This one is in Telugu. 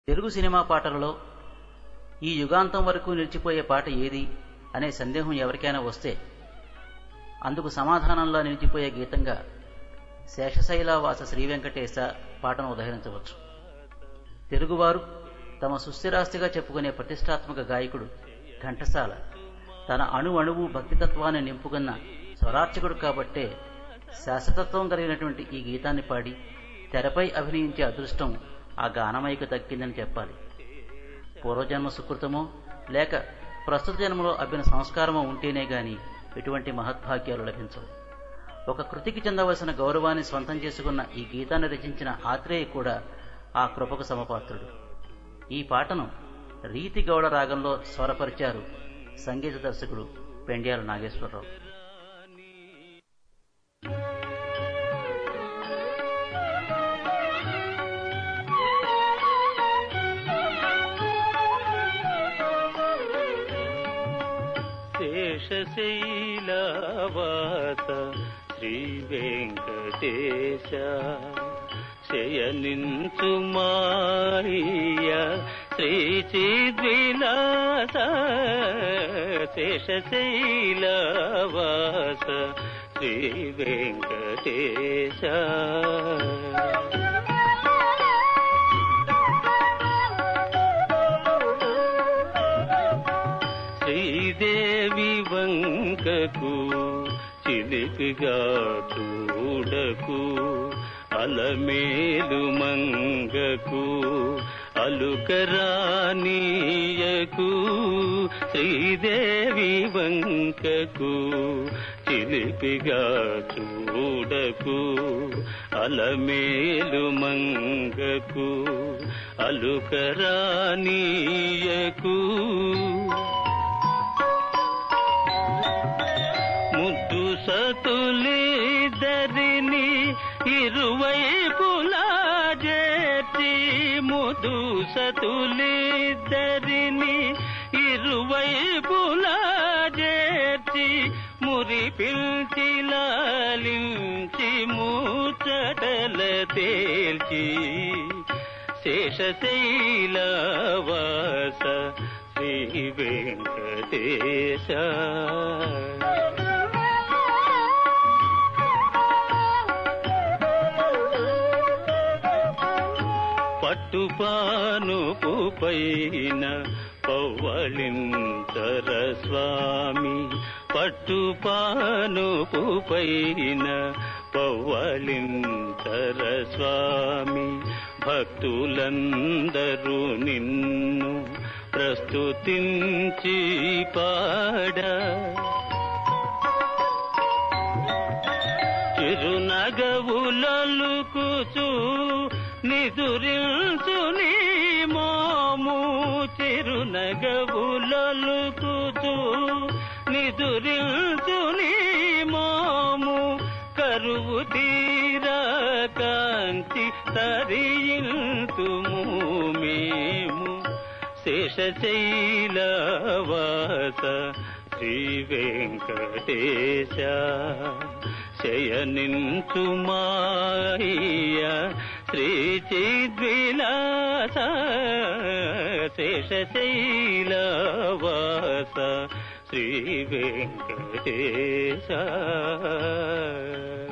తెలుగు సినిమా పాటలలో ఈ యుగాంతం వరకు నిలిచిపోయే పాట ఏది అనే సందేహం ఎవరికైనా వస్తే అందుకు సమాధానంలా నిలిచిపోయే గీతంగా శేషశైలవాస శ్రీ వెంకటేశ పాటను ఉదహరించవచ్చు తెలుగువారు తమ సుస్థిరాస్తిగా చెప్పుకునే ప్రతిష్టాత్మక గాయకుడు ఘంటసాల తన అణు అణువు భక్తితత్వాన్ని నింపుకున్న స్వరార్చకుడు కాబట్టే శాశ్వతత్వం కలిగినటువంటి ఈ గీతాన్ని పాడి తెరపై అభినయించే అదృష్టం ఆ గానమయ్యకు దక్కిందని చెప్పాలి పూర్వజన్మ సుకృతమో లేక ప్రస్తుత జన్మలో అబ్బిన సంస్కారమో ఉంటేనే గాని ఎటువంటి మహద్భాగ్యాలు లభించవు ఒక కృతికి చెందవలసిన గౌరవాన్ని స్వంతం చేసుకున్న ఈ గీతాన్ని రచించిన ఆత్రేయ కూడా ఆ కృపకు సమపాత్రుడు ఈ పాటను రీతి గౌడ రాగంలో స్వరపరిచారు సంగీత దర్శకుడు పెండ్యాల నాగేశ్వరరావు శేషశైలవాస శ్రీ వెంకటేశ శయనించు మాయ శ్రీ చిద్విలాస శేషశైలవాస శ్రీ వెంకటేశ శ్రీదేవి వంకకు చిలిపిగా చూడకు అలమేలు మంగకు అలుకరానీయకు శ్రీదేవి వంకకు చిలిపిగా చూడకు అలమేలు మంగకు అలుకరానీయకు ముద్దు సతులిద్దరిని ఇరువైపులా చేర్చి ముద్దు సతులిద్దరిని ఇరువైపులా చేర్చి మురి పిల్చి లాలించి ముచ్చటల తేల్చి శేషశైలవాస శ్రీ వెంకటేశ పట్టుపానుపు పైన పవ్వళింతర స్వామి పట్టుపానుపు పైన పవ్వళింతర స్వామి భక్తులందరూ నిన్ను ప్రస్తుతించి పాడ చిరునగవులలుకుచు నిదురిల్చు నీ మోము చిరునగవులలుకుచు నిదురిల్చు నీ మోము కరువు తీరా కాంతి తరియింతుము మేము శేషశైలవాస శ్రీ వెంకటేశ శయనించు మాయ శ్రీ చిద్విలాస శేషశైలవాస శ్రీ వెంకటేశ